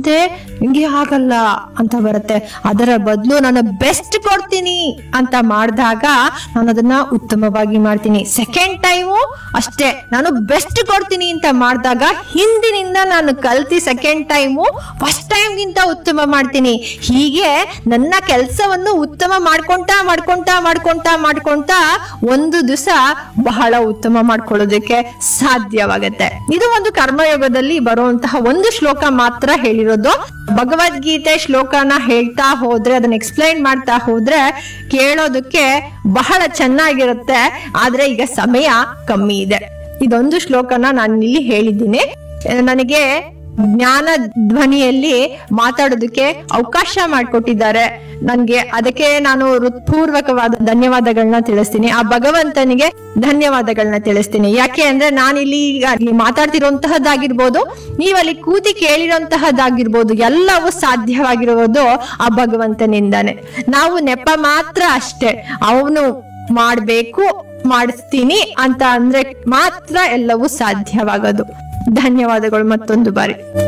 ಮುಂದೆ ಹಿಂಗೆ ಆಗಲ್ಲ ಅಂತ ಬರುತ್ತೆ ಅದರ ಬದಲು ನಾನು ಬೆಸ್ಟ್ ಕೊಡ್ತೀನಿ ಅಂತ ಮಾಡಿದಾಗ ನಾನು ಅದನ್ನ ಉತ್ತಮವಾಗಿ ಮಾಡ್ತೀನಿ ಸೆಕೆಂಡ್ ಟೈಮು ಅಷ್ಟೇ ನಾನು ಬೆಸ್ಟ್ ಕೊಡ್ತೀನಿ ಅಂತ ಮಾಡಿದಾಗ ಹಿಂದಿನಿಂದ ನಾನು ಕಲ್ತಿ ಸೆಕೆಂಡ್ ಟೈಮು ಫಸ್ಟ್ ಟೈಮ್ಗಿಂತ ಉತ್ತಮ ಮಾಡ್ತೀನಿ ಹೀಗೆ ನನ್ನ ಕೆಲಸವನ್ನು ಉತ್ತಮ ಮಾಡ್ಕೊಂತಾ ಮಾಡ್ಕೊಂತಾ ಮಾಡ್ಕೊಂತಾ ಮಾಡ್ಕೊಂತಾ ಒಂದು ದಿವಸ ಬಹಳ ಉತ್ತಮ ಮಾಡ್ಕೊಳ್ಳೋದಕ್ಕೆ ಸಾಧ್ಯವಾಗತ್ತೆ ಇದು ಒಂದು ಕರ್ಮಯೋಗದಲ್ಲಿ ಬರುವಂತಹ ಒಂದು ಶ್ಲೋಕ ಮಾತ್ರ ಹೇಳಿರೋದು ಭಗವದ್ಗೀತೆ ಶ್ಲೋಕನ ಹೇಳ್ತಾ ಹೋದ್ರೆ ಅದನ್ನ ಎಕ್ಸ್ಪ್ಲೈನ್ ಮಾಡ್ತಾ ಹೋದ್ರೆ ಕೇಳೋದಕ್ಕೆ ಬಹಳ ಚೆನ್ನಾಗಿರುತ್ತೆ ಆದ್ರೆ ಈಗ ಸಮಯ ಕಮ್ಮಿ ಇದೆ ಇದೊಂದು ಶ್ಲೋಕನ ನಾನು ಇಲ್ಲಿ ಹೇಳಿದ್ದೀನಿ ನನಗೆ ಜ್ಞಾನ ಧ್ವನಿಯಲ್ಲಿ ಮಾತಾಡೋದಕ್ಕೆ ಅವಕಾಶ ಮಾಡಿಕೊಟ್ಟಿದ್ದಾರೆ ನನ್ಗೆ ಅದಕ್ಕೆ ನಾನು ಹೃತ್ಪೂರ್ವಕವಾದ ಧನ್ಯವಾದಗಳನ್ನ ತಿಳಿಸ್ತೀನಿ ಆ ಭಗವಂತನಿಗೆ ಧನ್ಯವಾದಗಳನ್ನ ತಿಳಿಸ್ತೀನಿ ಯಾಕೆ ಅಂದ್ರೆ ನಾನಿಲ್ಲಿ ಈಗ ಅಲ್ಲಿ ಮಾತಾಡ್ತಿರುವಂತಹದ್ದಾಗಿರ್ಬೋದು ನೀವಲ್ಲಿ ಕೂತಿ ಕೇಳಿರುವಂತಹದ್ದಾಗಿರ್ಬೋದು ಎಲ್ಲವೂ ಸಾಧ್ಯವಾಗಿರುವುದು ಆ ಭಗವಂತನಿಂದಾನೆ ನಾವು ನೆಪ ಮಾತ್ರ ಅಷ್ಟೇ ಅವನು ಮಾಡ್ಬೇಕು ಮಾಡಿಸ್ತೀನಿ ಅಂತ ಅಂದ್ರೆ ಮಾತ್ರ ಎಲ್ಲವೂ ಸಾಧ್ಯವಾಗೋದು ಧನ್ಯವಾದಗಳು ಮತ್ತೊಂದು ಬಾರಿ